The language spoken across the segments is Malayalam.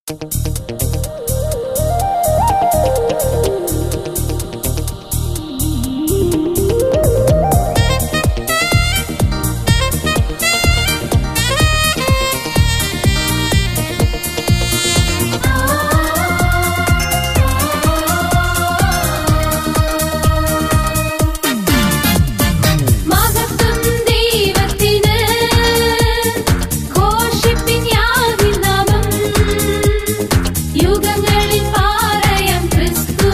മഹത്വം ദൈവത്തിന് ഘോഷിപ്പിൻ യാഗിൻ നാമം യുഗങ്ങളിൽ പാറയാം ക്രിസ്തു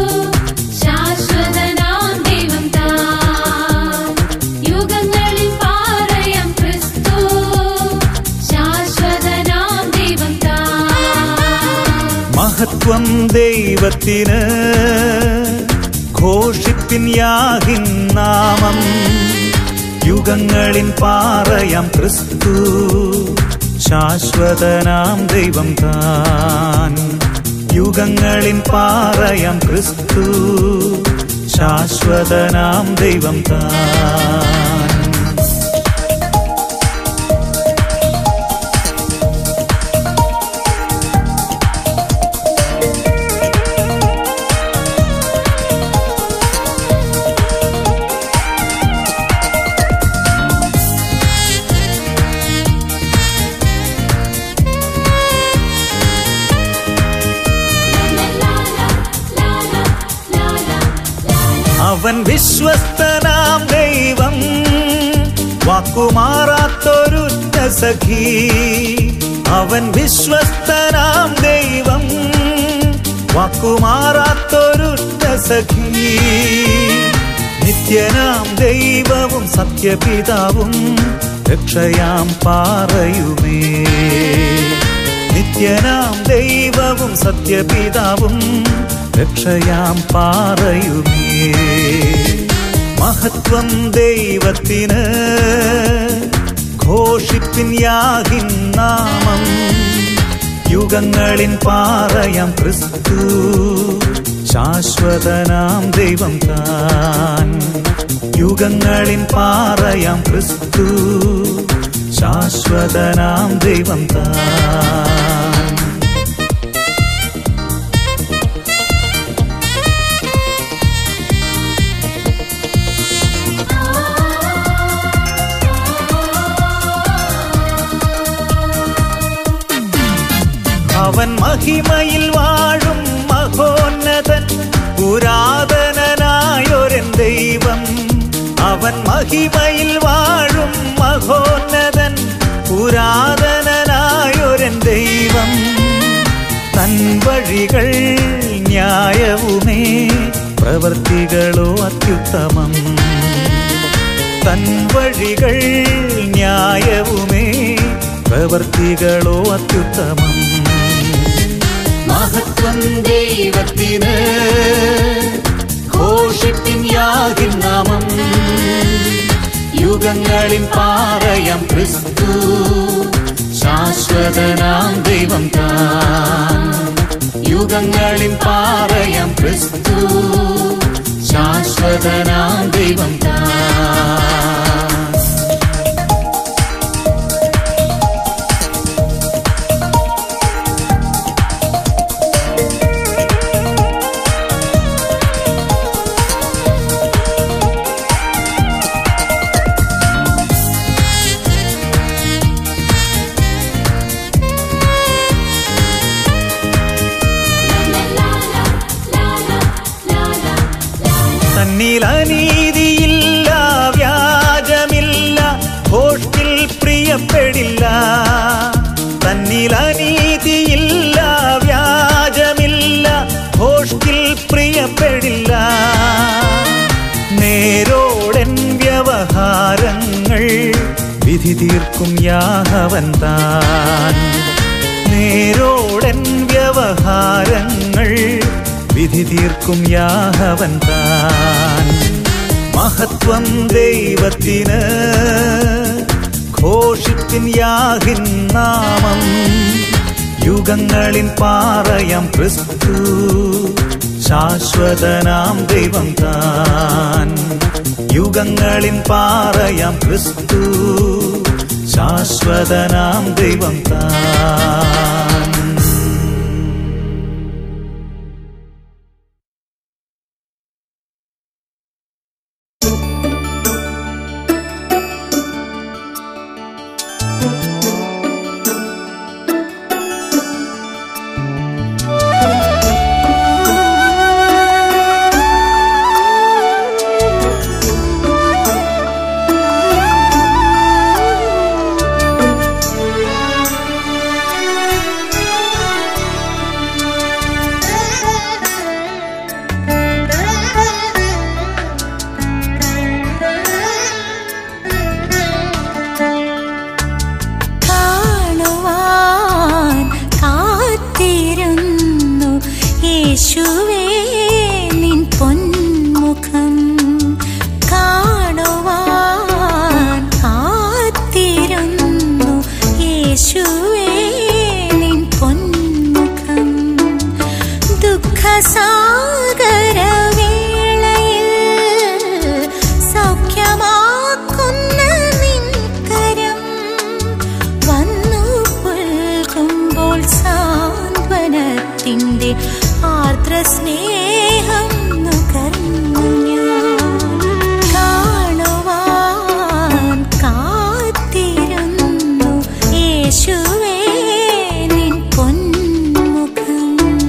ശാശ്വതനാം ദൈവം താൻ യുഗങ്ങളിൽ പാറയാം ക്രിസ്തു ശാശ്വതനാം ദൈവം താൻ മഹത്വം ദൈവത്തിന് ഘോഷിപ്പിൻ യാഹിൻ നാമം യുഗങ്ങളിൻ പാറയാം ക്രിസ്തു ശാശ്വതനാം ദൈവം താൻ യുഗങ്ങളിൻ പാറയാം ക്രിസ്തു ശാശ്വതനാം ദൈവം താൻ അവൻ വിശ്വസ്തനാം ദൈവം വാക്കുമാറാത്തൊരുറ്റ സഖി അവൻ വിശ്വസ്തനാം ദൈവം വാക്കുമാറാത്തൊരുറ്റ സഖി നിത്യനാം ദൈവവും സത്യപിതാവും രക്ഷയാം പാറയുമേ നിത്യനാം ദൈവവും സത്യപിതാവും രക്ഷയാം പാറയുമേ മഹത്വം ദൈവത്തിന് ഘോഷിപ്പിൻ യാഹിൻ നാമം യുഗങ്ങളിൻ പാറയാം ക്രിസ്തു ശാശ്വതനാം ദൈവം താൻ യുഗങ്ങളിൻ പാറയാം ക്രിസ്തു ശാശ്വതനാം ദൈവം താൻ അവൻ മഹിമയിൽ വാഴും മഹോന്നതൻ പുരാതനനായൊരൻ ദൈവം അവൻ മഹിമയിൽ വാഴും മഹോന്നതൻ പുരാതനനായൊരൻ ദൈവം തൻ വഴികൾ ന്യായവുമേ പ്രവർത്തികളോ അത്യുത്തമം തൻ വഴികൾ ന്യായവുമേ പ്രവർത്തികളോ അത്യുത്തമം മഹത്വം ദൈവത്തിന് ഘോഷിപ്പിൻ യാഗിൻ നാമം യുഗങ്ങളിൽ പാറയാം ക്രിസ്തു ശാശ്വതനാം ദൈവം താൻ യുഗങ്ങളിൽ പാറയാം ക്രിസ്തു ശാശ്വതനാം ദൈവം താൻ തന്നിൽ അനീതിയില്ല വ്യാജമില്ല ഭോഷ്കിൽ പ്രിയപ്പെടില്ല തന്നിൽ അനീതിയില്ല വ്യാജമില്ല ഭോഷ്കിൽ പ്രിയപ്പെടില്ല നേരോടൻ വ്യവഹാരങ്ങൾ വിധി തീർക്കും യാഹവൻ താൻ നേരോടൻ വ്യവഹാരങ്ങൾ വിധി തീർക്കും യാഹവൻ താൻ മഹത്വം ദൈവത്തിന് ഘോഷിപ്പിൻ യാഹിൻ നാമം യുഗങ്ങളിൻ പാറയാം ക്രിസ്തു ശാശ്വതനാം ദൈവം താൻ യുഗങ്ങളിൻ പാറയാം ക്രിസ്തു ശാശ്വതനാം ദൈവം താൻ കേൾക്കുമ്പോൾ സാന്ത്വനത്തിൻ്റെ ആർദ്ര സ്നേഹം നുകർന്നു ഞാൻ കാണുവാൻ കാത്തിരുന്നു യേശുവേ നിൻ പൊന്മുഖം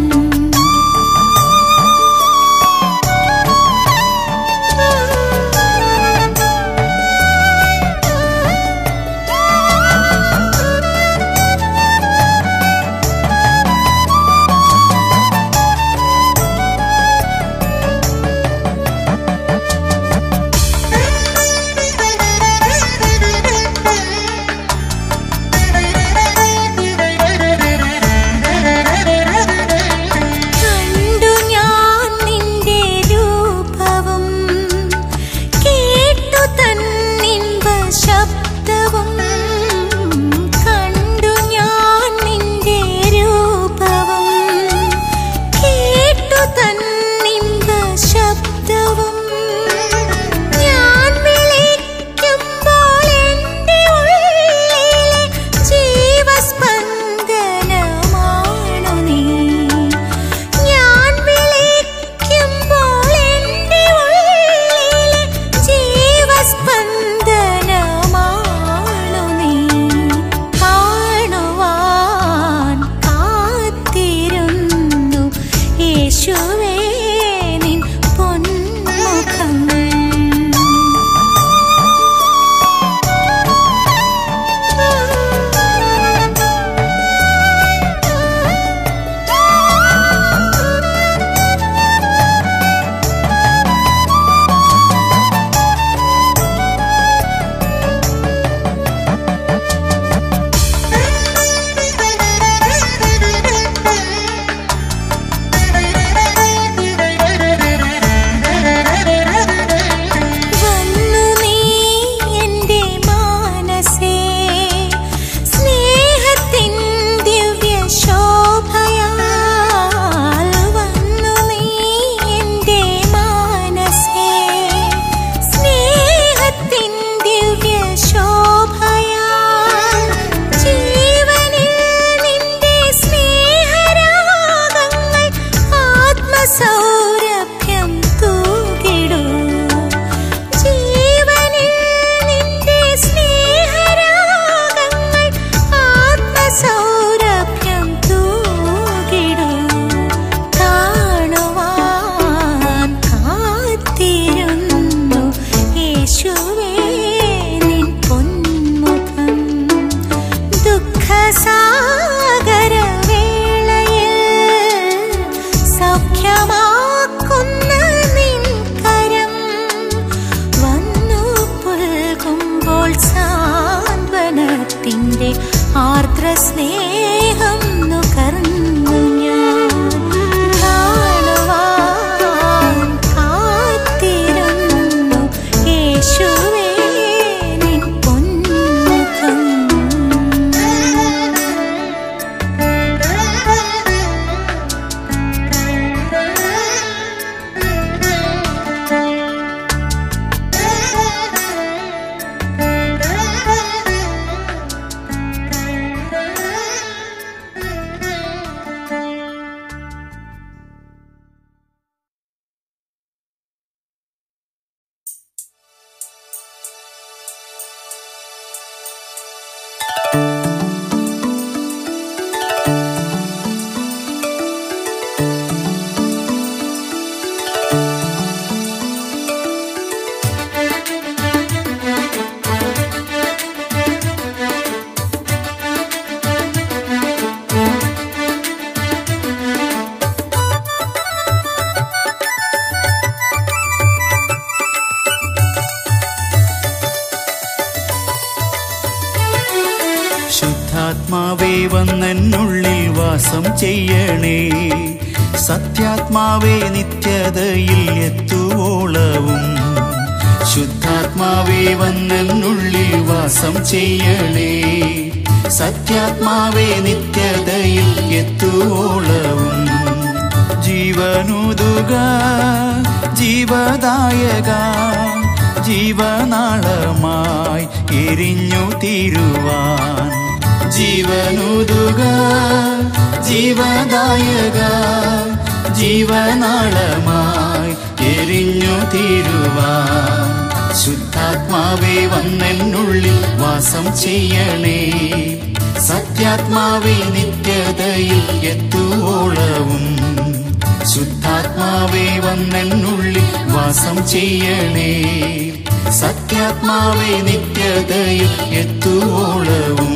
കണ്ടു ഞാൻ നിന്റെ രൂപവും കേട്ടു തന്നിൻപ ശബ്ദവും കണ്ടു ഞാൻ നിന്റെ രൂപവും കേട്ടു തന്നിൻപ ശബ്ദവും ഞാൻ വിളിക്കുമ്പോൾ എൻ്റെ ഉള്ളിലെ ജീവസ്പന്ദനമാണു നീ ഞാൻ വിളിക്കുമ്പോൾ എൻ്റെ ഉള്ളിലെ ജീവസ്പന്ദനമാണു നീ കാണുവാൻ കാത്തിരുന്നു യേശുവേ നിൻ പൊന്മുഖം വന്നു നീ എൻ്റെ മാനസേ സ്നേഹത്തിൻ ദിവ്യ ശോഭയാൽ വന്നു നീ എൻ്റെ മാനസേ സ്നേഹത്തിൻ ദിവ്യ ശോഭയാൽ ജീവനിൽ നിന്റെ സ്നേഹരാഗങ്ങൾ ആത്മസൗരഭ്യം തൂകിടൂ ജീവനിൽ നിന്റെ സ്നേഹരാഗങ്ങൾ ആത്മസൗരഭ്യം തൂകിടൂ കാണുവാൻ കാത്തിരുന്നു യേശുവേ നിൻ പൊന്മുഖം ദുഃഖസാഗര വേളയിൽ സൗഖ്യമാക്കുന്ന നിൻ കരം വന്നു പുൽകുമ്പോൾ സാന്ത്വനത്തിൻ്റെ ആർദ്ര സ്നേഹം നുകർന്നു ഞാൻ കാണുവാൻ കാത്തിരുന്നു യേശുവേ നിൻ പൊന്മുഖം ശുദ്ധാത്മാവേ വന്നെന്നുള്ളിൽ വാസം ചെയ്യണേ സത്യാത്മാവേ നിത്യതയിൽ എത്തുവോളവും ശുദ്ധാത്മാവേ വന്നെന്നുള്ളിൽ വാസം ചെയ്യണേ സത്യാത്മാവേ നിത്യതയിൽ എത്തുവോളവും ജീവനുതുക ജീവദായക ജീവനാളമായി എരിഞ്ഞു തീരുവാൻ ജീവനുതുക ജീവദായക ജീവനാളമായി എരിഞ്ഞു തീരുവാൻ ശുദ്ധാത്മാവേ വന്നെന്നുള്ളിൽ വാസം ചെയ്യണേ സത്യാത്മാവേ നിത്യതയിൽ എത്തുവോളവും ശുദ്ധാത്മാവേ വന്നെന്നുള്ളിൽ വാസം ചെയ്യണേ സത്യാത്മാവേ നിത്യതയിൽ എത്തുവോളവും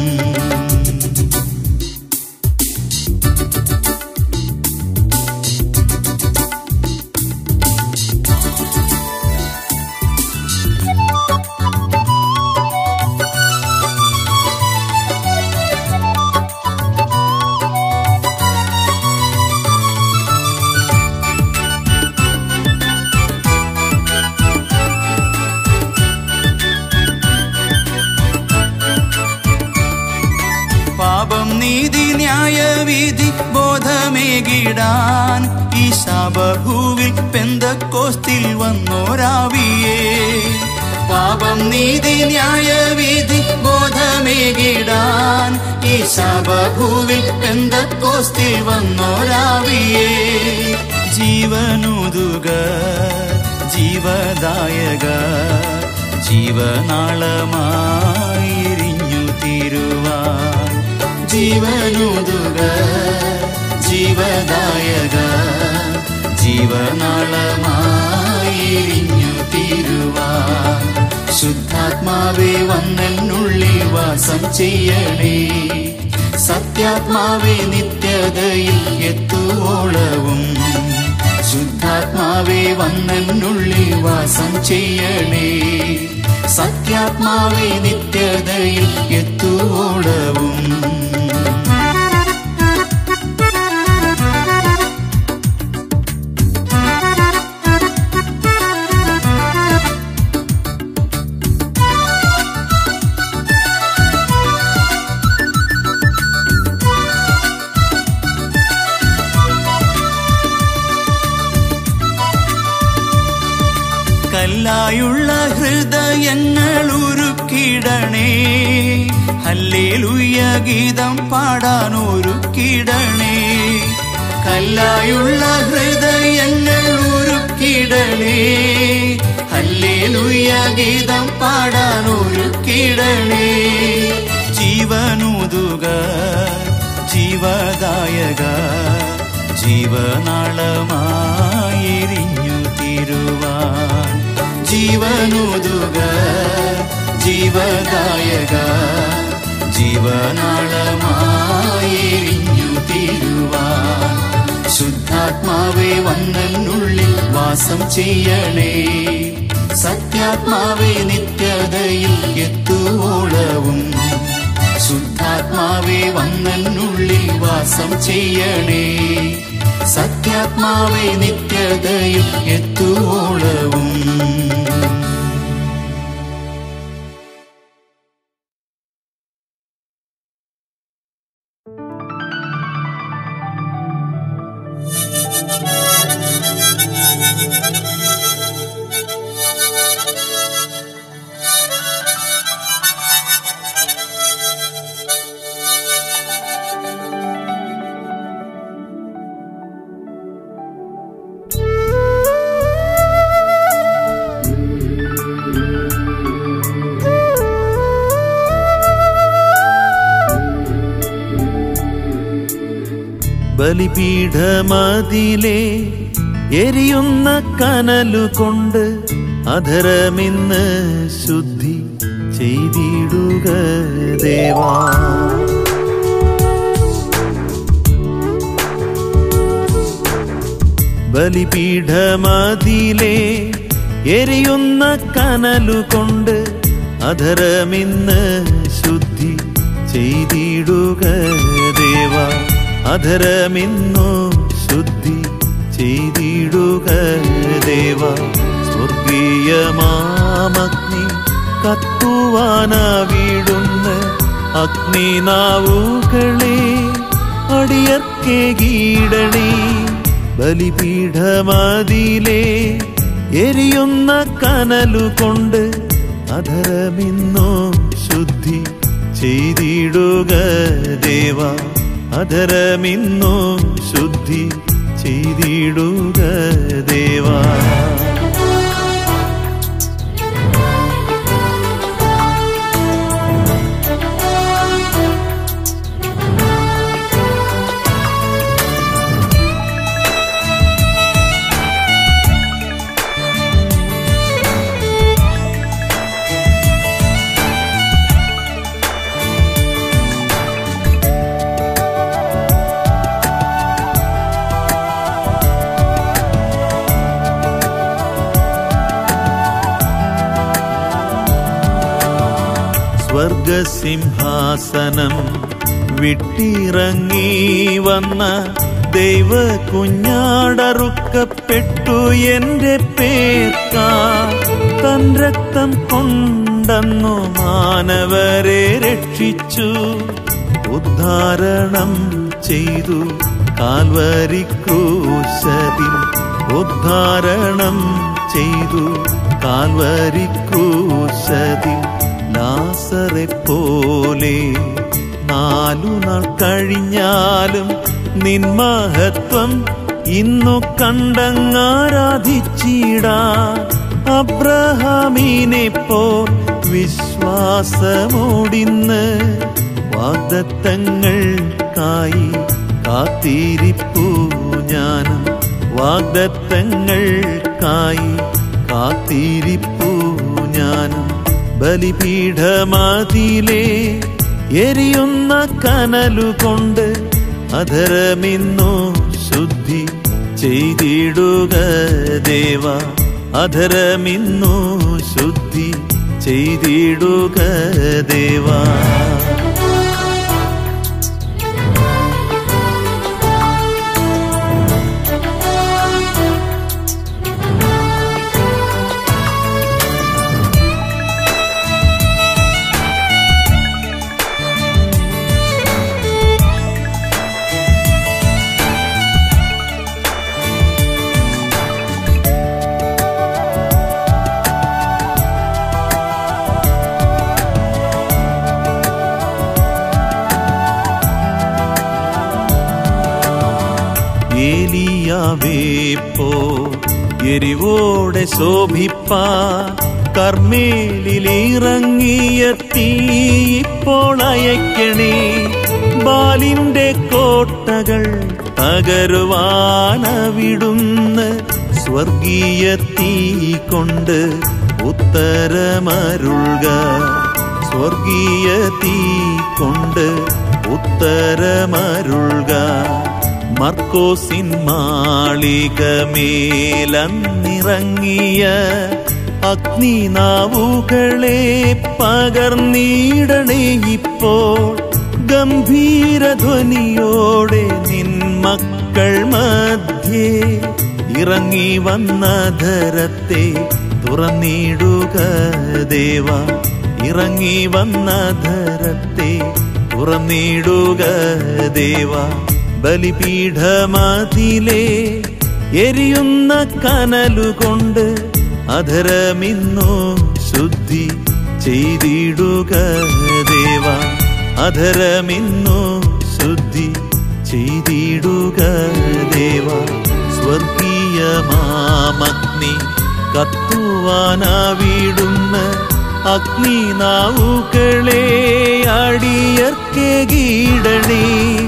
പാപം നീതി ന്യായവിധി ബോധമേകിടാൻ ഈ ശാപഭൂവിൽ പെന്തക്കോസ്തിൽ വന്നോരാവിയേ പാപം നീതി ന്യായവിധി ബോധമേകിടാൻ ഈ ശാപഭൂവിൽ പെന്തക്കോസ്തിൽ വന്നോരാവിയേ ജീവനുതുക ജീവദായക ജീവനാളമായിരിഞ്ഞു തീരുവാൻ ജീവനുതുക ജീവദായക ജീവനാളമായിരിഞ്ഞു തീരുവാൻ ശുദ്ധാത്മാവേ വന്നെന്നുള്ളിൽ വാസം ചെയ്യണേ സത്യാത്മാവേ നിത്യതയിൽ എത്തുവോളവും ശുദ്ധാത്മാവേ വന്നെന്നുള്ളിൽ വാസം ചെയ്യണേ സത്യാത്മാവേ നിത്യതയിൽ എത്തുവോളവും കല്ലായുള്ള ഹൃദയങ്ങൾ ഉരുക്കിടണേ ഹല്ലേലൂയ ഗീതം പാടാൻ ഒരുക്കിടണേ കല്ലായുള്ള ഹൃദയങ്ങൾ ഉരുക്കിടണേ ഹല്ലേലൂയ ഗീതം പാടാൻ ഒരുക്കിടണേ ജീവനുതുക ജീവദായക ജീവനാളമായിരിഞ്ഞു തീരുവാൻ ജീവനുതുക ജീവദായക ജീവനാളമായിരിഞ്ഞു തീരുവാൻ ശുദ്ധാത്മാവേ വന്നെന്നുള്ളിൽ വാസം ചെയ്യണേ സത്യാത്മാവേ നിത്യതയിൽ എത്തുവോളവും ശുദ്ധാത്മാവേ വന്നെന്നുള്ളിൽ വാസം ചെയ്യണേ സത്യാത്മാവേ നിത്യതയിൽ എത്തുവോളവും ബലിപീഠമതിലെ എരിയുന്ന കനലുകൊണ്ട് അധരമിന്ന് ശുദ്ധി ചെയ്തിടുക ദേവാ ബലിപീഠമതിലെ എരിയുന്ന കനലുകൊണ്ട് അധരമിന്ന് ശുദ്ധി ചെയ്തിടുക ദേവ അധരമിന്നു ശുദ്ധി ചെയ്തിടുക ദേവ സ്വർഗീയമാമഗ്നി കത്തുവാനാവിടുന്ന അഗ്നിനാവുകളെ അടിയർക്കെ കീടണേ ബലിപീഠമതിലേ എരിയുന്ന കനലുകൊണ്ട് അധരമിന്നോ ശുദ്ധി ചെയ്തിടുക ദേവ അധരമിന്നു ശുദ്ധി ചെയ്തിടുക ദേവാ സ്വർഗസിംഹാസനം വിട്ടിറങ്ങി വന്ന ദൈവ കുഞ്ഞാടറുക്കപ്പെട്ടു എന്റെ പേർക്കാ തൻ രക്തം കൊണ്ടന്നു മാനവരെ രക്ഷിച്ചു ഉദ്ധാരണം ചെയ്തു കാൽവരി ക്രൂശതിൽ ഉദ്ധാരണം ചെയ്തു കാൽവരി ക്രൂശതിൽ ലാസറെ പോലെ നാലു നാൾ കഴിഞ്ഞാലും നിൻ മഹത്വം ഇന്നു കണ്ടങ്ങാരാധിച്ചിടാ അബ്രഹാമീനെ പോൽ വിശ്വാസമോടിന്ന് വാഗ്ദത്തങ്ങൾക്കായി കാത്തിരിപ്പു ഞാനും വാഗ്ദത്തങ്ങൾക്കായി കാത്തിരിപ്പു ഞാനും ബലിപീഠമതിലേ എരിയുന്ന കനലുകൊണ്ട് അധരമിന്നു ശുദ്ധി ചെയ്തിടുക ദേവ അധരമിന്നു ശുദ്ധി ചെയ്തിടുക ദേവാ ഏലിയാവേപ്പോ എരിവോടെ ശോഭിപ്പാ കർമ്മേലിറങ്ങിയ തീ ഇപ്പോൾ അയക്കണേ ബാലിന്റെ കോട്ടകൾ തകരുവാനവിടുന്ന് സ്വർഗീയ തീ കൊണ്ട് ഉത്തരമരുൾക സ്വർഗീയ തീ കൊണ്ട് ഉത്തരമരുൾക മർക്കോസിൻ മാളികമേലന്നിറങ്ങിയ അഗ്നിനാവുകളെ പകർന്നീടണേ ഇപ്പോൾ ഗംഭീരധ്വനിയോടെ നിൻ മക്കൾ മധ്യേ ഇറങ്ങി വന്ന ധരത്തെ തുറന്നിടുക ദേവ ഇറങ്ങി വന്ന ധരത്തെ തുറന്നിടുക ദേവ ബലിപീഠമതിലേ എരിയുന്ന കനലുകൊണ്ട് അധരമിന്നു ശുദ്ധി ചെയ്തിടുക ദേവ അധരമിന്നു ശുദ്ധി ചെയ്തിടുക ദേവ സ്വർഗീയമാമഗ്നി കത്തുവാനാവിടുന്ന അഗ്നിനാവുകളെ അടിയർക്കെ കീടണേ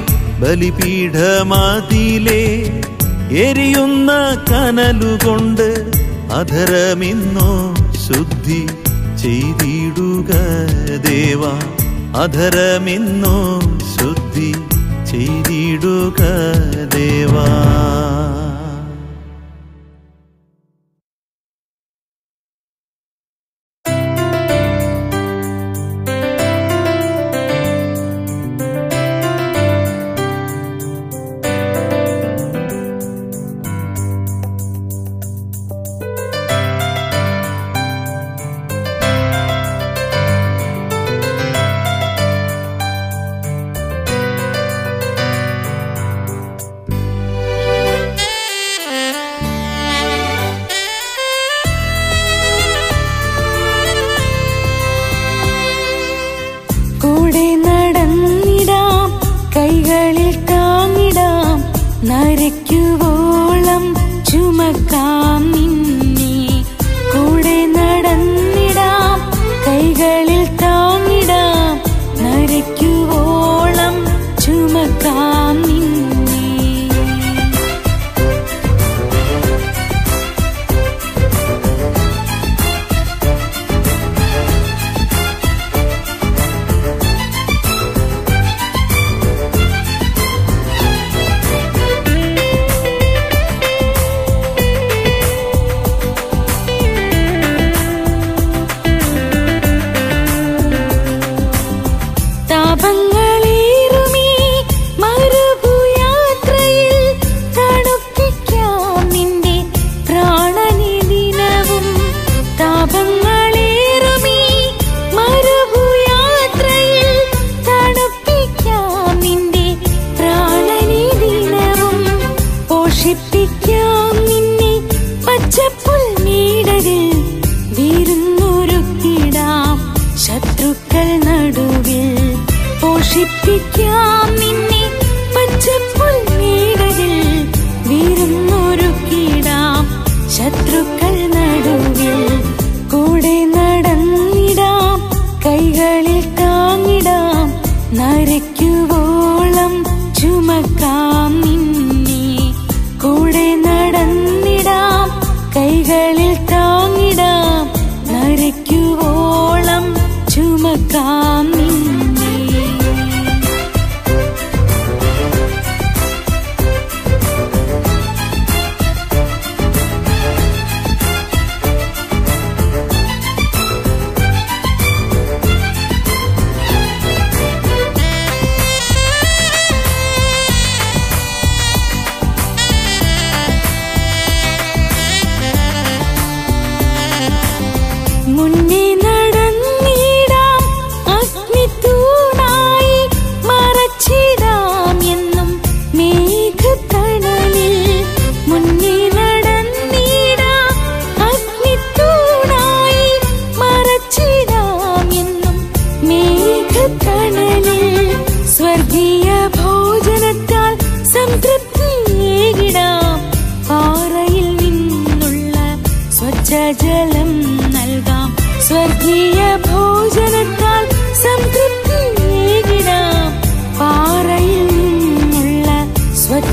ബലിപീഠമതിലേ എരിയുന്ന കനലുകൊണ്ട് അധരമിന്നു ശുദ്ധി ചെയ്തിടുക ദേവ അധരമിന്നു ശുദ്ധി ചെയ്തിടുക ദേവാ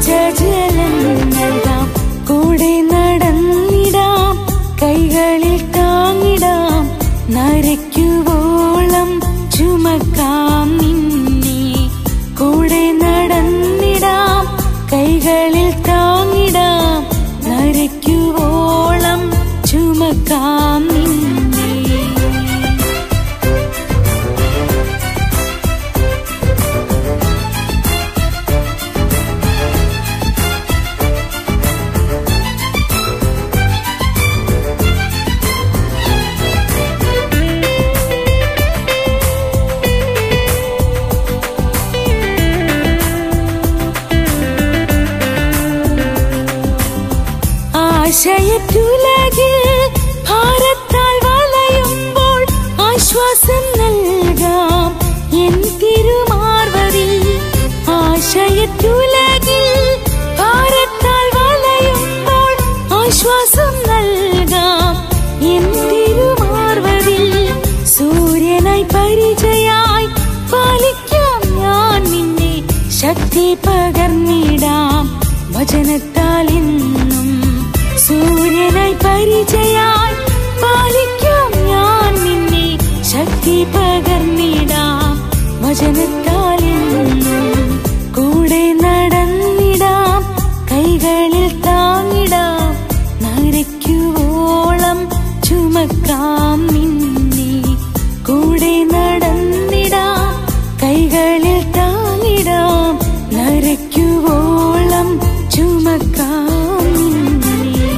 ക്ലേശജലം നൽകാം കൂടെ നടന്നിടാം കൈകളിൽ താങ്ങിടാം നരയ്ക്കുവോളം ചുമക്കാം നിന്നെ കൂടെ നടന്നിടാം കൈകളിൽ താങ്ങിടാം നരയ്ക്കുവോളം ചുമക്കാം നിന്നെ ആശയത്തുലകിൽ ഭാരത്താൽ വലയുമ്പോൾ ആശ്വാസം നൽകാം എൻ തിരുമാർവരിൽ ആശയത്തുലകിൽ ഭാരത്താൽ വലയുമ്പോൾ ആശ്വാസം നൽകാം എൻ തിരുമാർവരിൽ സൂര്യനായി പരിചയായി പാലിക്കാം ഞാൻ നിന്നെ ശക്തി പകർന്നിടാം വചനത്താൽ എന്നും സൂര്യനായി പരിചയായി പാലിക്കാം ഞാൻ നിന്നെ ശക്തി പകർന്നിടാം വചനത്താൽ എന്നും കൂടെ നടന്നിടാം കൈകളിൽ താങ്ങിടാം നരയ്ക്കുവോളം ചുമക്കാം നിന്നെ കൂടെ നടന്നിടാം കൈകളിൽ താങ്ങിടാം നരയ്ക്കുവോളം ചുമക്കാം നിന്നെ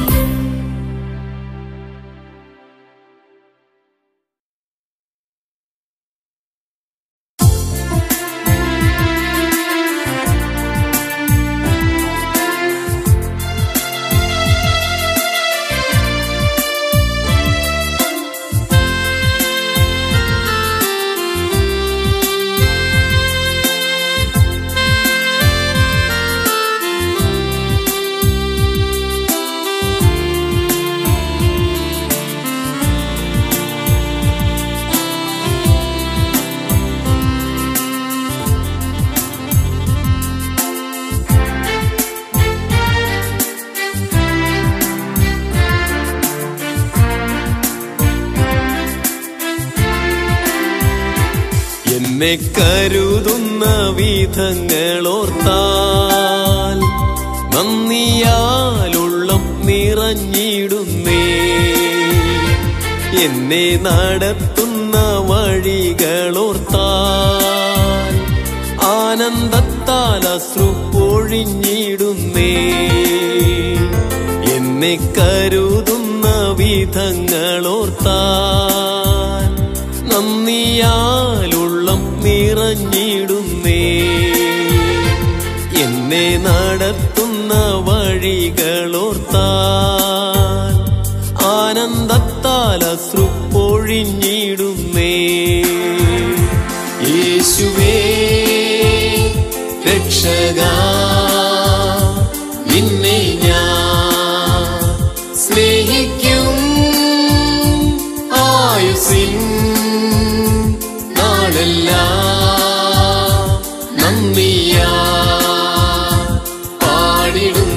എന്നെ കരുതുന്ന വിധങ്ങളോർത്താൽ നന്ദിയാലുള്ളം നിറഞ്ഞിടുന്നേ എന്നെ നടത്തുന്ന വഴികളോർത്താൽ ആനന്ദത്താൽ അശ്രു പൊഴിഞ്ഞിടുന്നേ എന്നെ കരുതുന്ന വിധങ്ങളോർത്താൽ നന്ദിയാലുള്ളം നിറഞ്ഞിടുന്നേ എന്നെ നടത്തുന്ന വഴികളോർത്താൽ ആനന്ദത്താൽ അശ്രു പൊഴിഞ്ഞിടുന്നേ യേശുവേ രക്ഷക നിന്നെ ഞാൻ സ്നേഹിക്കും ആയുസിൻ നാളെല്ലാം നന്ദിയാ പാടിടും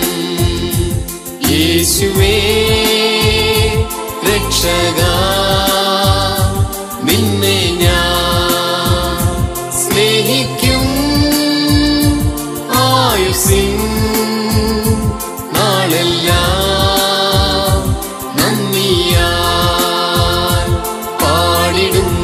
യേശുവേ രക്ഷക നിന്നെ ഞാൻ സ്നേഹിക്കും ആയുസിൻ നാളെല്ലാം നന്ദിയാൽ പാടിടും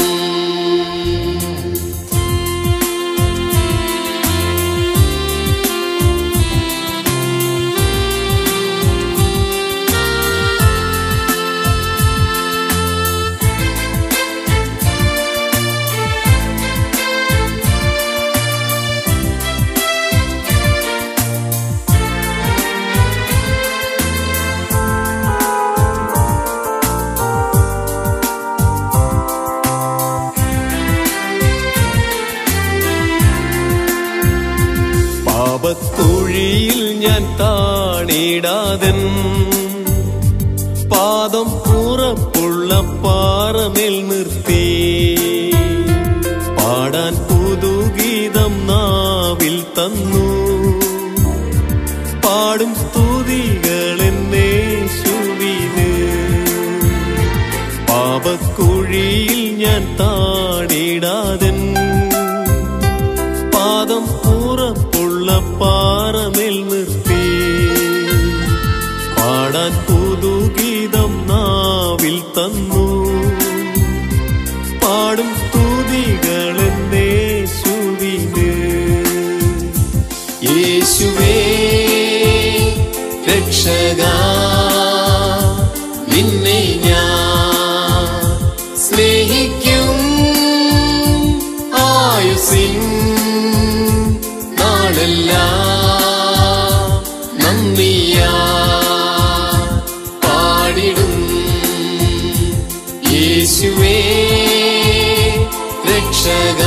പാപക്കുഴിയിൽ ഞാൻ താണിടാതൻ പാദം പുറപ്പുള്ള പാറമേൽ നിർത്തി പാടാൻ പുതുഗീതം നാവിൽ തന്നു പാടും സ്തുതികൾ എന്നേശുവിന് പാപക്കുഴിയിൽ ഞാൻ താണിടാതൻ പാദം ഉറപ്പുള്ള പാറമേൽ നിർത്തി പാടാൻ പുതുഗീതം നാവിൽ തന്നു പാടും സ്തുതികൾ എന്നേശുവിന് യേശുവേ രക്ഷക നിന്നെ ഞാൻ സ്നേഹിക്കും ആയുസിൻ നാളെല്ലാം നന്ദിയാ പാടിടും യേശുവേ രക്ഷക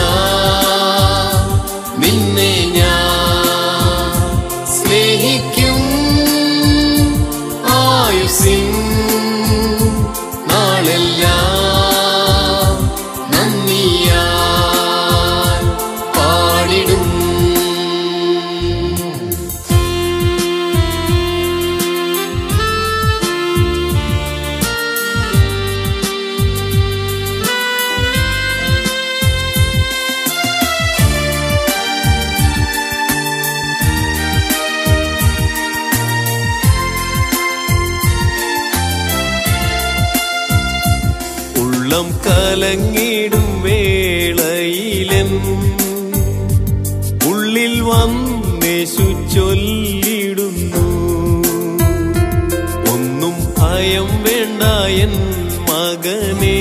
നിന്നെ ഞാൻ സ്നേഹിക്കും ആയുസിൻ നാളെല്ലാം നന്ദിയാൽ പാടിടും ഉള്ളം കലങ്ങിടും വേളയിലൻ ഉള്ളിൽ വന്നേശു ചൊല്ലിടുന്നു ഒന്നും ഭയം വേണ്ട എൻ മകനേ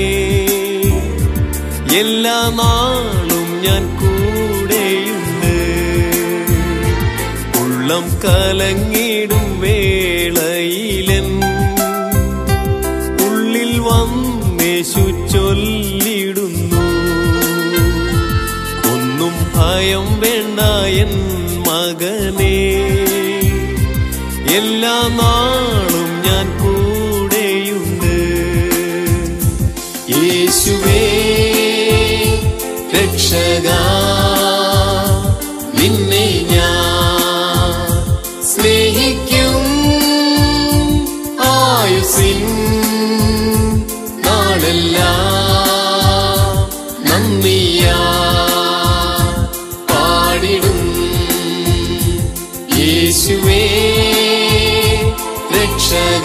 എല്ലാ നാളും ഞാൻ കൂടെയുണ്ട് ഉള്ളം കലങ്ങിടും വേളയിലൻ ഉള്ളിൽ വന്നേശു ചൊല്ലിടുന്നു ഒന്നും ഭയം വേണ്ട എൻ മകനേ എല്ലാ നാളും ഞാൻ കൂടെയുണ്ട് യേശുവേ രക്ഷക നിന്നെ ഞാൻ സ്നേഹിക്കും ആയുസിൻ നാളെല്ലാം നന്ദിയാ പാടിടും യേശുവേ രക്ഷക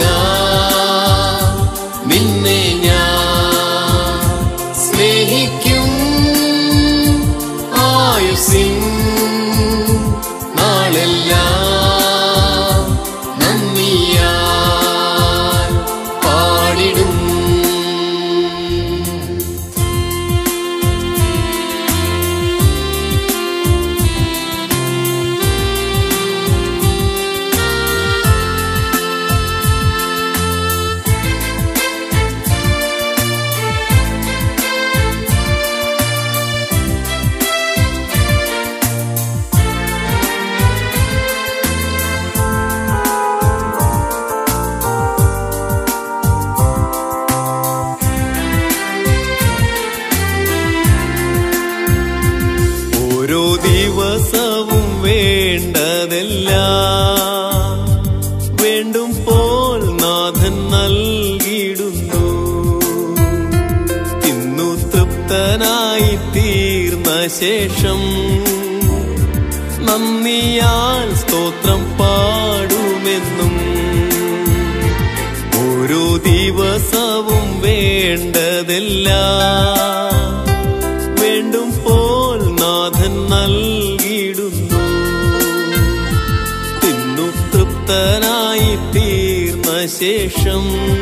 നിന്നെ ഞാൻ സ്നേഹിക്കും ആയുസിൻ നാളെല്ലാം നന്ദിയാൽ പാടിടും ഓരോ ദിവസവും വേണ്ടതെല്ലാം വേണ്ടും പോൽ നാഥൻ നൽകിയിടുന്നു ഇന്നു തൃപ്തനായി തീർന്ന ശേഷം നന്ദിയാൽ സ്തോത്രം പാടുമെന്നും ഓരോ ദിവസവും വേണ്ടതെല്ലാം വേണ്ടും പോൽ നാഥൻ നൽകിയിടുന്നു തിന്നു തൃപ്തനായി തീർന്ന ശേഷം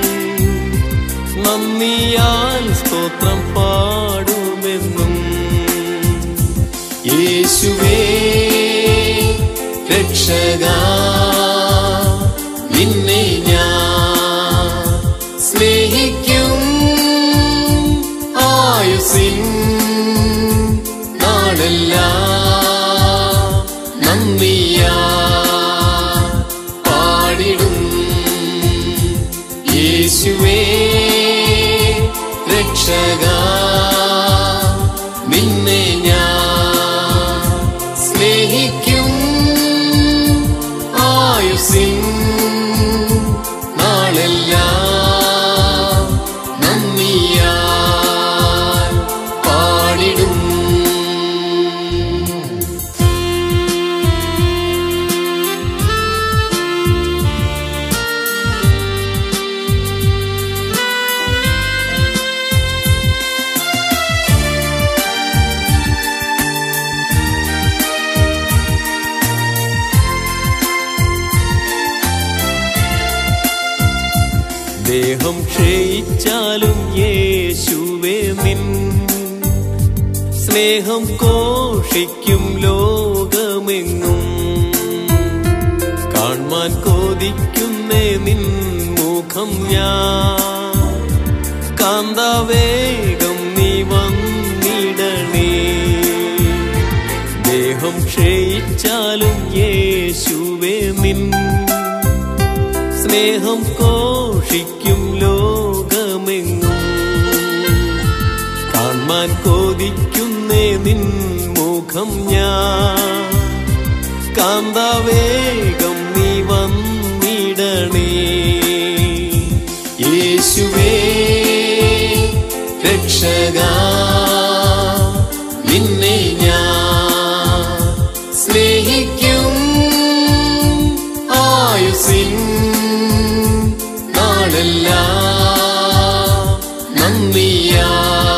നന്ദിയാൽ സ്തോത്രം പാടുമെന്നും യേശുവേ രക്ഷക നിന്നെ ഞാൻ സ്നേഹിക്കും ആയുസിൻ നാളെല്ലാം നന്ദിയാ പാടിടും യേശുവേ രക്ഷക നിന്നെ ഞാൻ സ്നേഹിക്കും സ്നേഹം ക്ഷയിച്ചാലും യേശുവേ നിൻ സ്നേഹം കോഷിക്കും ലോകമെങ്ങും കാൺമാൻ കോതിക്കുന്നേ നിൻ മുഖം ഞാൻ കാന്താവേഗം നീ വന്നിടണേ ദേഹം ക്ഷയിച്ചാലും യേശുവേ നിൻ സ്നേഹം കോഷിക്കും ലോകമെങ്ങും കാൺമാൻ കോതിക്കുന്നേ നിൻ മുഖം ഞാൻ കാന്താവേഗം നീ വന്നിടണേ യേശുവേ രക്ഷക നിന്നെ ഞാൻ സ്നേഹിക്കും ആയുസിൻ നാളെല്ലാം നന്ദിയാ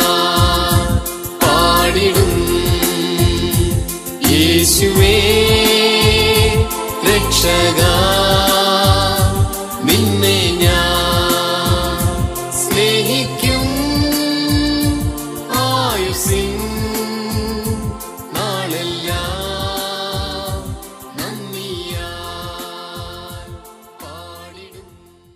പാടിടും യേശുവേ രക്ഷക നിന്നെ ഞാൻ സ്നേഹിക്കും ആയുസിൻ നാളെല്ലാം നന്ദിയാ പാടിടും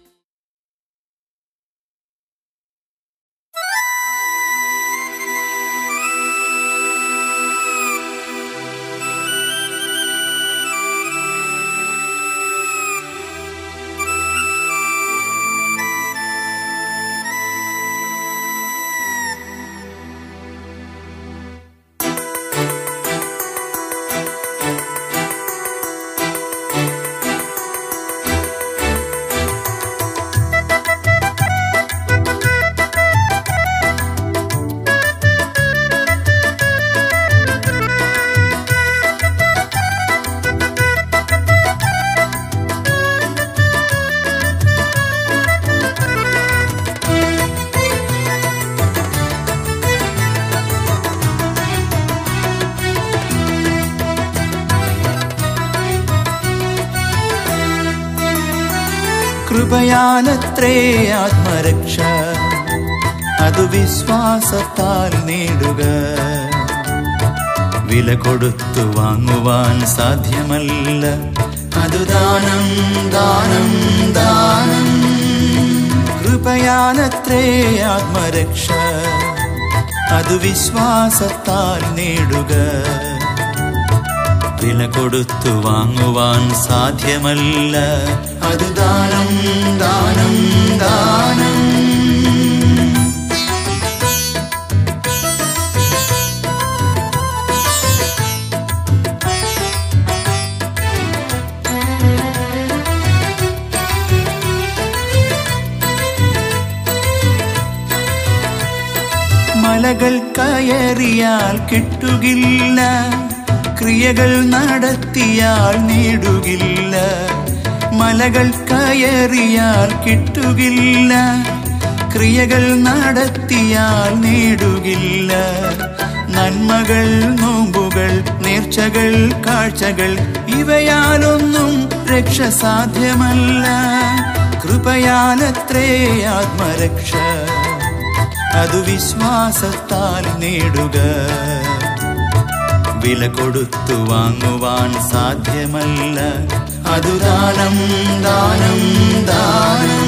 കൃപയാലത്രേ ആത്മരക്ഷ അത് വിശ്വാസത്താൽ നേടുക വില കൊടുത്തു വാങ്ങുവാൻ സാധ്യമല്ല അത് ദാനം ദാനം ദാനം കൃപയാലത്രേ ആത്മരക്ഷ അത് വിശ്വാസത്താൽ നേടുക വില കൊടുത്തു വാങ്ങുവാൻ സാധ്യമല്ല അത് ദാനം ദാനം ദാനം മലകൾ കയറിയാൽ കിട്ടുകില്ല ക്രിയകൾ നടത്തിയാൽ നേടുകില്ല മലകൾ കയറിയാൽ കിട്ടുകില്ല ക്രിയകൾ നടത്തിയാൽ നേടുകില്ല നന്മകൾ നോമ്പുകൾ നേർച്ചകൾ കാഴ്ചകൾ ഇവയാലൊന്നും രക്ഷ സാധ്യമല്ല കൃപയാലത്രേ ആത്മരക്ഷ അത് വിശ്വാസത്താൽ നേടുക വില കൊടുത്തു വാങ്ങുവാൻ സാധ്യമല്ല അതു ദാനം ദാനം ദാനം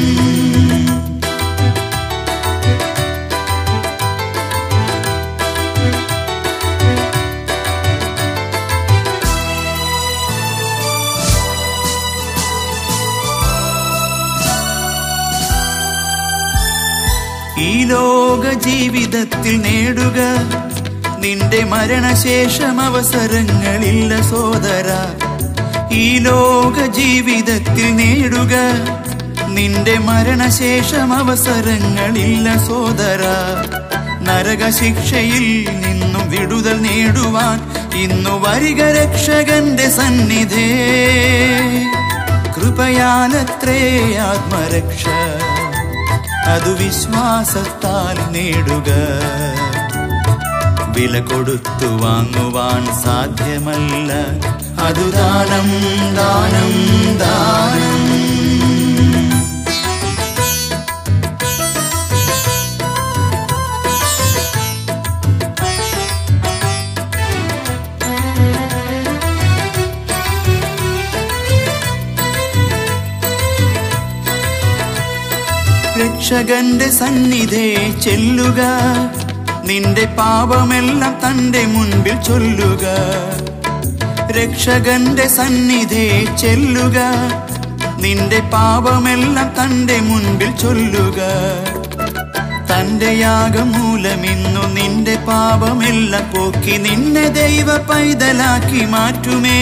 ഈ ലോക ജീവിതത്തിൽ നേടുക നിന്റെ മരണശേഷം അവസരങ്ങളില്ല സോദര ഈ ലോക ജീവിതത്തിൽ നേടുക നിന്റെ മരണശേഷം അവസരങ്ങളില്ല സോദര നരകശിക്ഷയിൽ നിന്നും വിടുതൽ നേടുവാൻ ഇന്നു വരിക രക്ഷകന്റെ സന്നിധേ കൃപയാലത്രേ ആത്മരക്ഷ അതു വിശ്വാസത്താൽ നേടുക വില കൊടുത്തു വാങ്ങുവാൻ സാധ്യമല്ല അതു ദാനം ദാനം ദാനം രക്ഷകന്റെ സന്നിധേ ചെല്ലുക നിന്റെ പാപമെല്ലാം തന്റെ മുൻപിൽ ചൊല്ലുക രക്ഷകന്റെ സന്നിധേ ചെല്ലുക നിന്റെ പാപമെല്ലാം തന്റെ മുൻപിൽ ചൊല്ലുക തന്റെ യാഗം മൂലമിന്നു നിന്റെ പാപമെല്ലാം പോക്കി നിന്നെ ദൈവ പൈതലാക്കി മാറ്റുമേ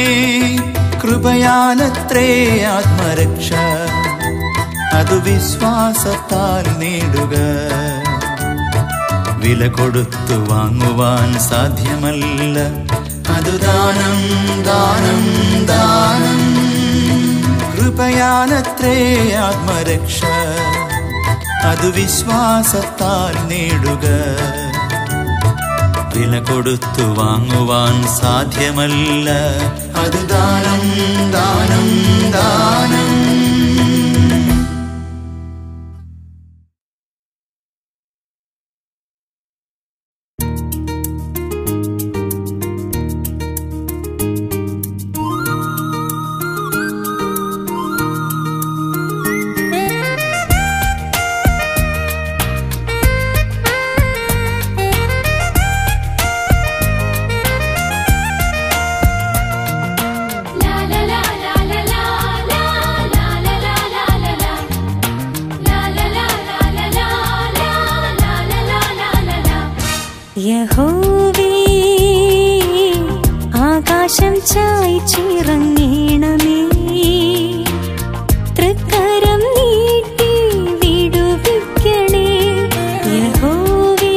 കൃപയാലത്രേ ആത്മരക്ഷ അത് വിശ്വാസത്താൽ നേടുക വില കൊടുത്തു വാങ്ങുവാൻ സാധ്യമല്ല അത് ദാനം ദാനം ദാനം കൃപയാലത്രേ ആത്മരക്ഷ അത് വിശ്വാസത്താൽ നേടുക വില കൊടുത്തു വാങ്ങുവാൻ സാധ്യമല്ല അത് ദാനം ദാനം ദാനം La la la la la la la la la la la la la La la la la la la la la la la la la la യഹോവേ ആകാശം ചായ്ച്ചിറങ്ങണമേ തൃക്കരം നീട്ടി വിടുവിക്കണേ യഹോവേ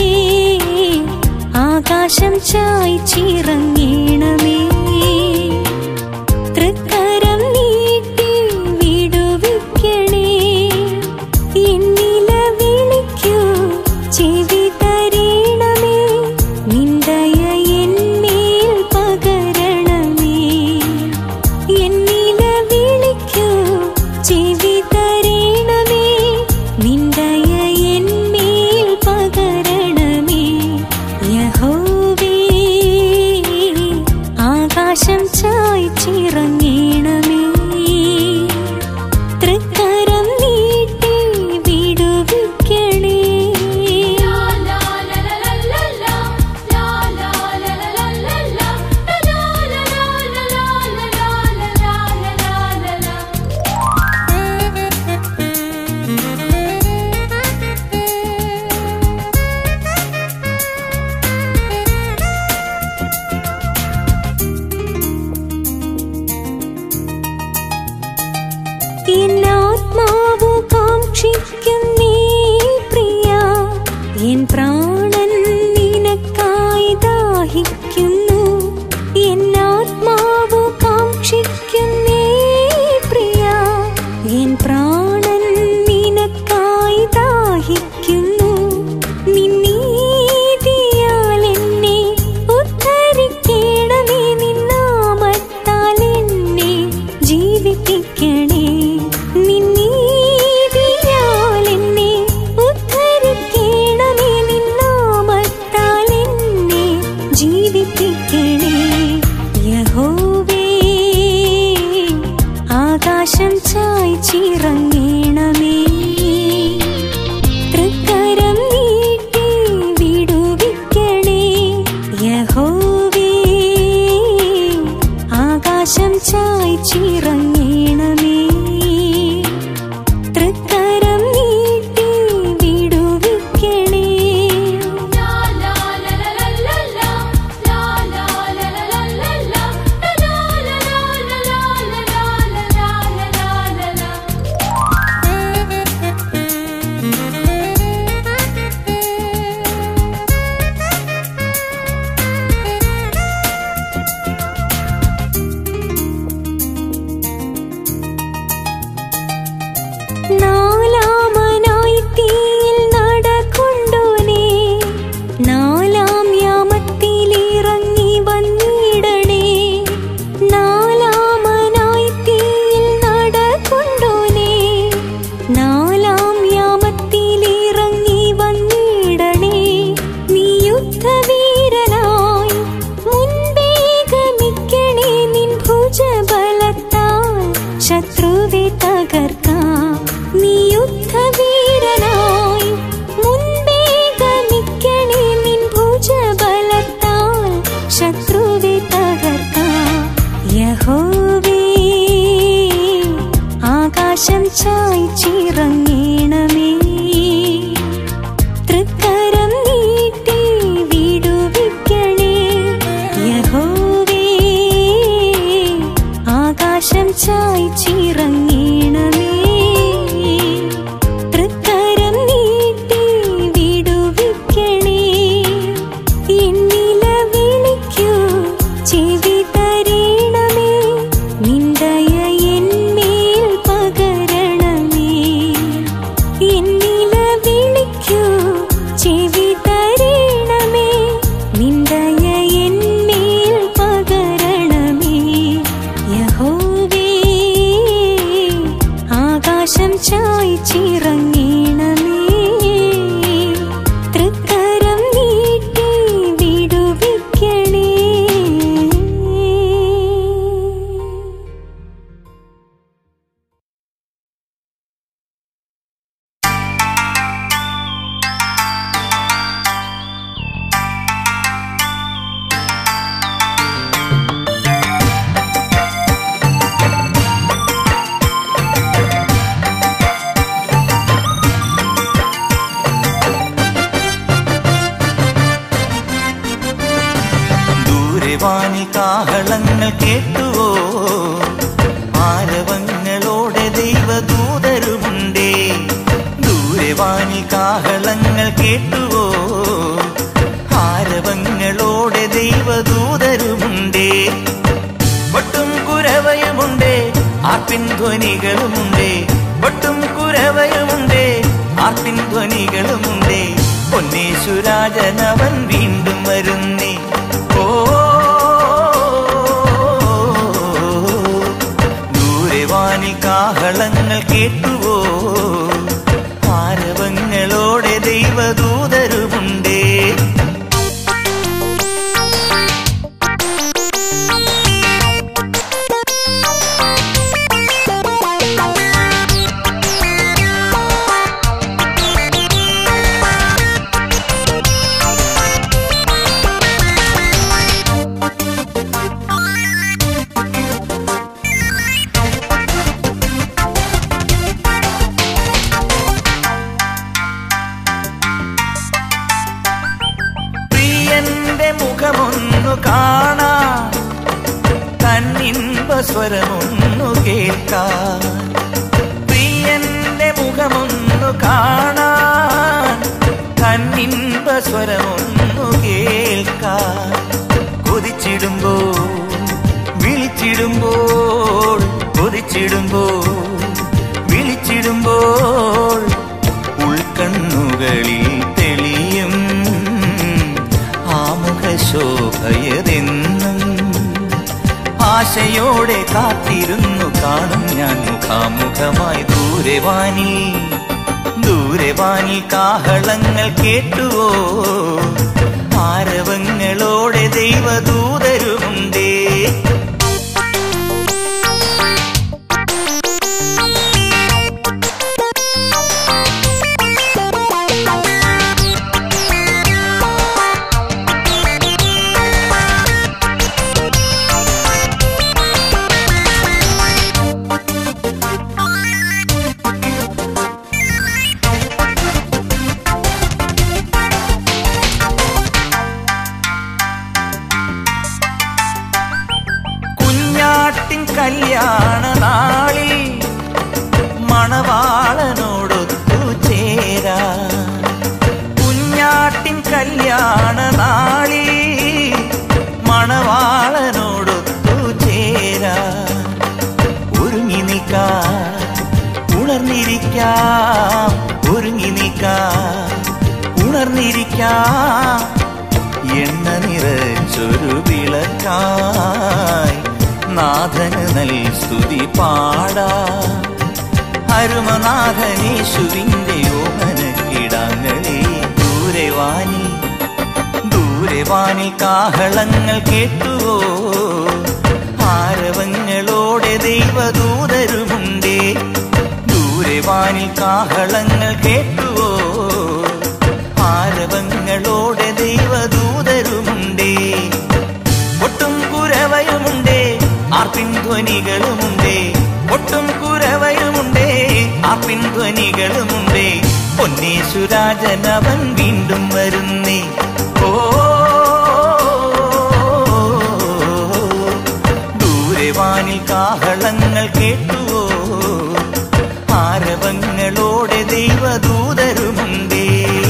ആകാശം ചായ്ച്ചിറങ്ങണമേ തൃക്കരം നീട്ടി വിടുവിക്കണേ എന്നില വിളിക്കൂ ചെവി തരീണമേ നിന്ദയ എന്മേൽ പകരണമേ എന്നില വിളിക്കൂ ചെവി തരീണമേ നിന്ദയ എന്മേൽ പകരണമേ യഹോവേ ആകാശം ചായ്ച്ചിറങ്ങണമേ തൃക്കരം നീട്ടി വിടുവിക്കണേ La la la la la la la La la la la la la la La la la la la la la la la la la എന്നാത്മാവു കാക്ഷിക്കുന്നേ പ്രിയ എൻ പ്രാണൻ നിനക്കായി ദാഹിക്കുന്നു എന്നാത്മാവു കാക്ഷിക്കുന്നേ പ്രിയ എൻ പ്രാണൻ നിനക്കായി ദാഹിക്കുന്നു നിന്നീതിയാൽ എന്നെ ഉദ്ധരിക്കണമേ നിന്നാമത്താൽ എന്നെ ജീവിപ്പിക്കണേ നിന്നീതിയാൽ എന്നെ ഉദ്ധരിക്കണമേ നിന്നാമത്താൽ എന്നെ ജീവിപ്പിക്കണേ യഹോവേ ആകാശം ചായ്ച്ചിറങ്ങണമേ തൃക്കരം നീട്ടി വിടുവിക്കണേ യഹോവേ ആകാശം ചായ്ച്ചിറങ്ങണമേ തൃക്കരം നീട്ടി വിടുവിക്കണേ La la la la la la la La la la la la la la La la la la la la la la la la la ചായ്ച്ചിറങ്ങണമേ തൃക്കരം നീട്ടി വിടുവിക്കണേ യഹോവേ ആകാശം ചായ്ച്ചിറങ്ങണമേ തൃക്കരം നീട്ടി വിടുവിക്കണേ എന്നില വിളിക്കൂ ചെവി തരീണമേ നിന്ദയ എന്മേൽ പകരണമേ എന്നില വിളിക്കൂ ചെവി തരീണമേ നിന്ദയ എന്മേൽ പകരണമേ യഹോവേ ആകാശം ചായ്ച്ചിറങ്ങണമേ തൃക്കരം നീട്ടി വിടുവിക്കണേ ദൂരവാണി കാഹളങ്ങൾ കേട്ടുവോ ആരവങ്ങളോടെ ദൈവദൂതരുമുണ്ടേ ദൂരവാണി കാഹളങ്ങൾ കേട്ടുവോ ആരവങ്ങളോടെ ദൈവദൂതരുമുണ്ടേ ഒട്ടും കുരവയുമുണ്ടേ ആർപ്പിൻ ധ്വനികളുമുണ്ടേ ഒട്ടും കുരവയുമുണ്ടേ ആർപ്പിൻ ധ്വനികളുമുണ്ടേ പൊന്നേശുരാജനവൻ വീണ്ടും വരുന്നേ ഓ ദൂരവാണി കാഹളങ്ങൾ കേട്ടുവോ ആരവങ്ങളോടെ ദൈവദൂതരുമുണ്ടേ പ്രിയന്റെ മുഖമൊന്നു കാണാൻ തന്നിൻപ സ്വരമൊന്നു കേൾക്കാൻ പ്രിയന്റെ മുഖമൊന്നു കാണാൻ തന്നിൻപ സ്വരമൊന്നു കേൾക്കാൻ കൊതിച്ചിടുമ്പോൾ വിളിച്ചിടുമ്പോൾ കൊതിച്ചിടുമ്പോൾ വിളിച്ചിടുമ്പോൾ ഉൾക്കണ്ണുകളിൽ തെളിയും ആമുഖശോഭയതെന്നും ആശയോടെ കാത്തിരുന്നു കാണും ഞാൻ മുഖാമുഖമായി ദൂരവാനി ദൂരവാനി കാഹളങ്ങൾ കേട്ടുവോ ആരവങ്ങളോടെ ദൈവദൂതരുമുണ്ടേ കുഞ്ഞാട്ടിൻ കല്യാണ നാളിൽ മണവാളനോടൊത്തു ചേരാ കുഞ്ഞാട്ടിൻ കല്യാണ നാളിൽ മണവാളനോടൊത്തു ചേരാ ഒരുങ്ങി നിൽക്കാം ഉണർന്നിരിക്കാം ഒരുങ്ങി നിൽക്കാം ഉണർന്നിരിക്കാം എണ്ണ നിറച്ചൊരു വിളക്കായി നാഥന് നൽ സ്തുതി പാടാ അരുമനാഥനേശുവിന്റെ യോഹന കിടാങ്ങളെ ദൂരവാനി ദൂരവാനി കാഹളങ്ങൾ കേട്ടുവോ ആരവങ്ങളോടെ ദൈവദൂതരുമുണ്ടേ ദൂരവാനി കാഹളങ്ങൾ കേട്ടുവോ ആരവങ്ങളോടെ ദൈവദൂതരുമുണ്ടേ ഒട്ടും കുരവയുമുണ്ടേ ആർപ്പിൻ ധ്വനികളുമുണ്ടേ ഒട്ടും കുരവയുമുണ്ടേ പിൻധ്വനികളുമുണ്ടേ പൊന്നീശുരാജൻ അവൻ വീണ്ടും വരുന്നേ ഓ ദൂരവാനിൽ കാഹളങ്ങൾ കേട്ടുവോ ആരവങ്ങളോടെ ദൈവദൂതരുമുണ്ടേ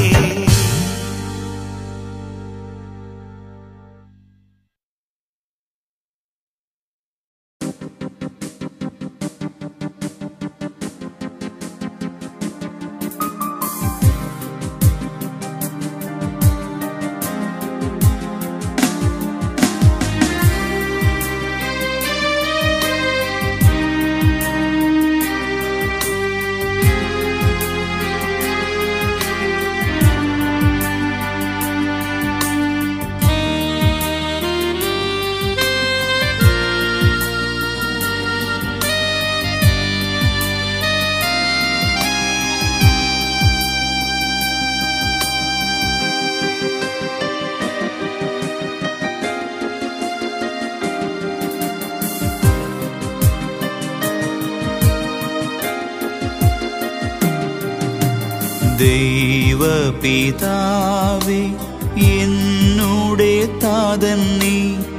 ദൈവപിതാവേ എന്നുടെ താതൻ നീ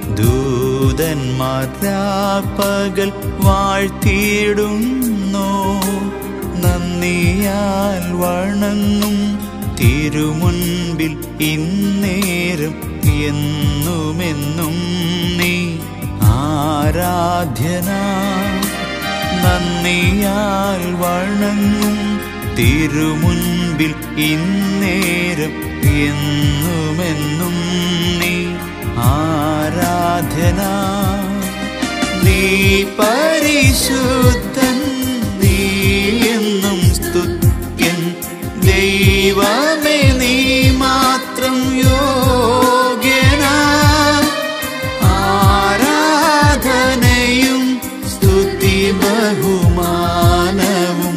ദൂതന്മാരാപ്പകൽ വാഴ്ത്തിയിടുന്നു നന്ദിയാൽ വണങ്ങും തിരുമുൻപിൽ ഇന്നേരം എന്നുമെന്നും നീ ആരാധ്യനാ നന്ദിയാൽ വണങ്ങും തിരുമുൻപിൽ ഇന്നേരം എന്നുമെന്നും നീ ആരാധന നീ പരിശുദ്ധൻ നീ എന്നും സ്തുത്യൻ ദൈവമേ നീ മാത്രം യോഗ്യനാ ആരാധനയും സ്തുതി ബഹുമാനവും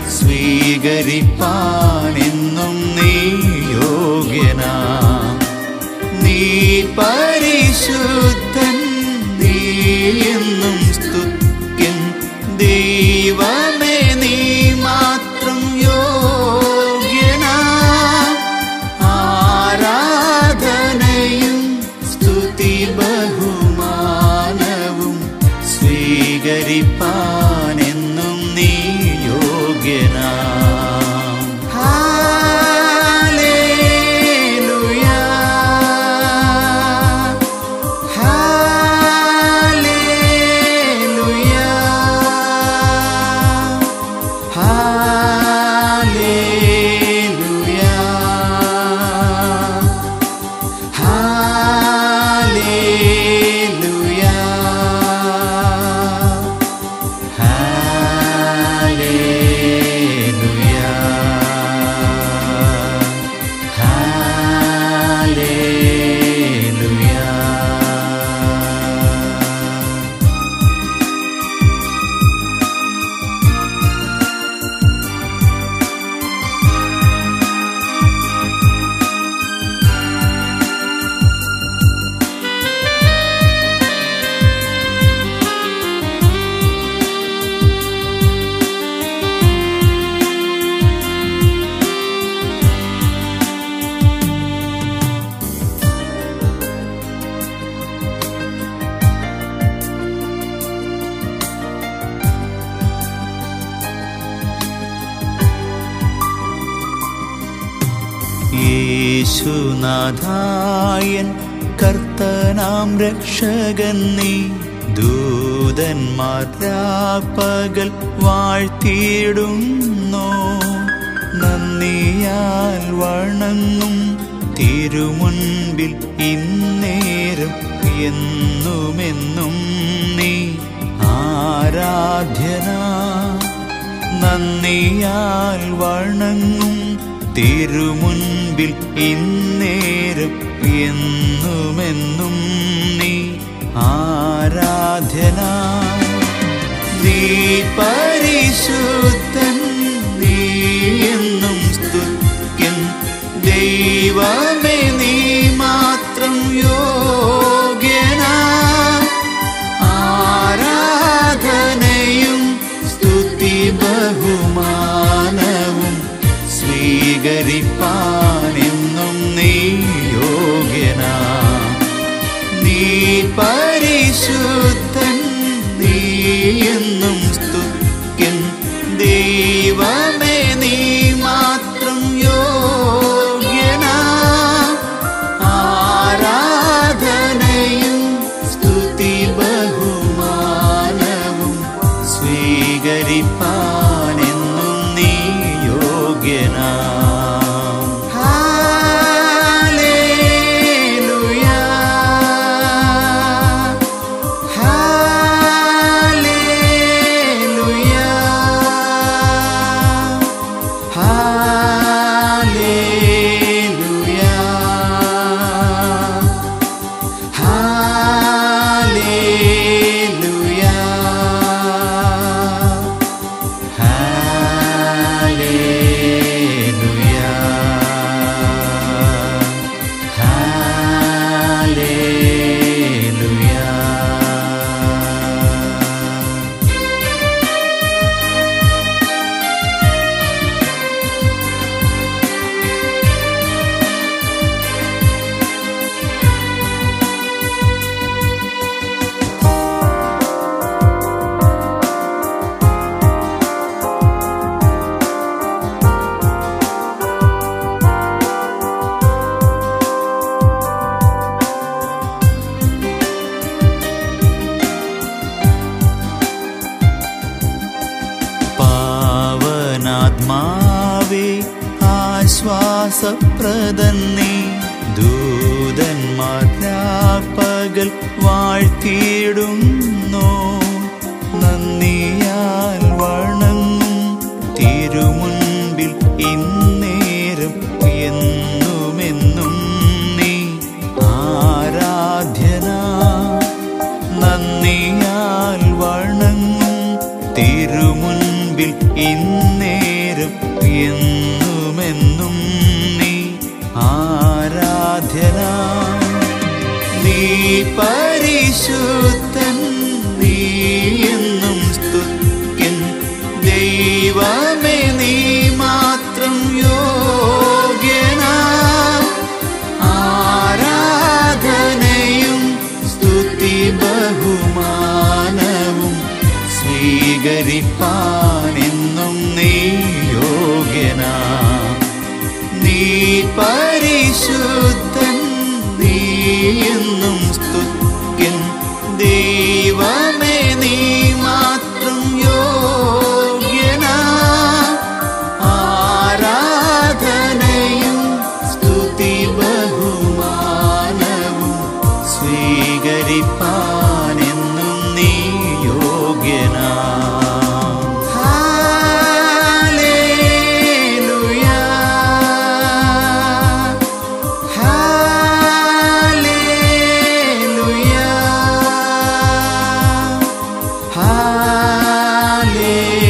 സ്വീകരിപ്പാനെന്നും നീ യോഗ്യനാ നീ പരിശുദ്ധൻ നീ എന്നും സ്തുത്യൻ ദൈവമേ നീ മാത്രം യോഗ്യനാ ആരാധനയും സ്തുതി ബഹുമാനവും സ്വീകരിപ്പാനെന്നും നീ യോഗ്യനാ ഹാലേലുയാ ഹാലേലുയാ ഹാലേലുയാ ഹാലേലുയാ ഹാലേലുയാ ഹാലേലുയാ യേശുനാഥായൻ കർത്തനാം രക്ഷകൻ നീ ദൂതന്മാരാപ്പകൽ വാഴ്ത്തിയിടുന്നു നന്ദിയാൽ വണങ്ങും തിരുമുൻപിൽ ഇന്നേരം എന്നുമെന്നും നീ ആരാധ്യനാ നന്ദിയാൽ വണങ്ങും തിരുമുൻപിൽ ഇന്നേരം എന്നുമെന്നും നീ ആരാധ്യന നീ പരിശുദ്ധൻ നീ എന്നും സ്തുത്യൻ ദൈവമേ നീ മാത്രം യോഗ്യനാ ആരാധനയും സ്തുതി ബഹുമാനവും സ്വീകരിപ്പാനെന്നും നീ യോഗ്യനാ നീ പരിശുദ്ധൻ നീ എന്നും സ്തുത്യൻ ദൈവമേ നീ മാത്രം യോഗ്യനാ ആരാധനയും സ്തുതി ബഹുമാനവും സ്വീകരിപ്പാനെന്നും നീ യോഗ്യനാ ഹാലേലുയാ ഹാലേലുയാ ഹാലേലുയാ ഹാലേലുയാ ഹാലേലുയാ ഹാലേലുയാ പാവനാത്മാവേ ആശ്വാസപ്രദന്നേ ദൂതന്മാർ പകൽ വാഴ്ത്തിയിടുന്നു നന്ദിയാൽ വണങ്ങും തിരുമുൻപിൽ ഇന്നേരം എന്നുമെന്നും നീ ആരാധ്യനാ നന്ദിയാൽ വണങ്ങും തിരുമുൻപിൽ ഇന്നേരം എന്നുമെന്നും നീ ആരാധ്യനാ നീ പരിശുദ്ധൻ നീ എന്നും സ്തുത്യൻ ദൈവമേ നീ മാത്രം യോഗ്യനാ ആരാധനയും സ്തുതി ബഹുമാനവും സ്വീകരിപ്പാനെന്നും നീ യോഗ്യനാ നീ പരിശുദ്ധൻ നീ എന്നും സ്തുത്യൻ ദൈവമേ നീ മാത്രം യോഗ്യനാ ആരാധനയും സ്തുതി ബഹുമാനവും സ്വീകരിപ്പാനെന്നും നീ യോഗ്യനാ ഹാലേലുയാ ഹാലേലുയാ